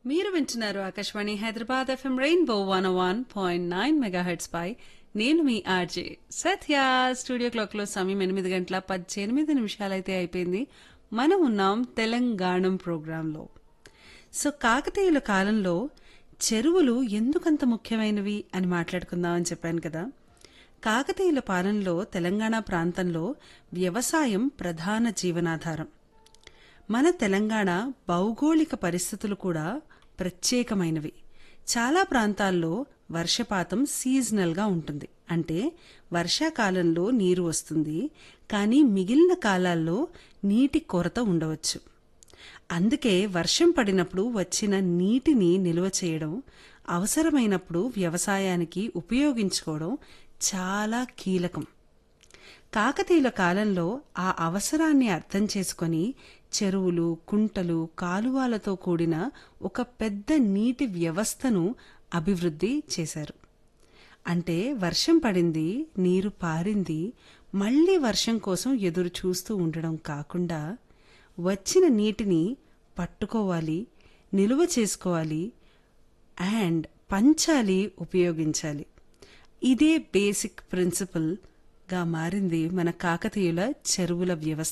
మీరు వింటున్నారు Akashvani Hyderabad FM Rainbow one one point nine megahertz పై నేను మీ ఆర్జే సత్య స్టూడియో క్లాక్ లో సమయం ఎనిమిది గంటల పద్దెనిమిది నిమిషాలైతే అయిపోయింది మనం ఉన్నాం తెలంగాణం ప్రోగ్రాంలో సో కాకతీయుల కాలంలో చెరువులు ఎందుకంత ముఖ్యమైనవి అని మాట్లాడుకుందామని చెప్పాను కదా కాకతీయుల పాలనలో తెలంగాణ ప్రాంతంలో వ్యవసాయం ప్రధాన జీవనాధారం మన తెలంగాణ భౌగోళిక పరిస్థితులు కూడా ప్రత్యేకమైనవి చాలా ప్రాంతాల్లో వర్షపాతం సీజనల్గా ఉంటుంది అంటే వర్షాకాలంలో నీరు వస్తుంది కానీ మిగిలిన కాలాల్లో నీటి కొరత ఉండవచ్చు అందుకే వర్షం పడినప్పుడు వచ్చిన నీటిని నిల్వ చేయడం అవసరమైనప్పుడు వ్యవసాయానికి ఉపయోగించుకోవడం చాలా కీలకం కాకతీయుల కాలంలో ఆ అవసరాన్ని అర్థం చేసుకొని చెరువులు కుంటలు కాలువలతో కూడిన ఒక పెద్ద నీటి వ్యవస్థను అభివృద్ధి చేశారు అంటే వర్షం పడింది నీరు పారింది మళ్లీ వర్షం కోసం ఎదురు చూస్తూ ఉండడం కాకుండా వచ్చిన నీటిని పట్టుకోవాలి నిలువ చేసుకోవాలి అండ్ పంచాలి ఉపయోగించాలి ఇదే బేసిక్ ప్రిన్సిపల్ గా మారింది మన కాకతీయుల చెరువుల వ్యవస్థ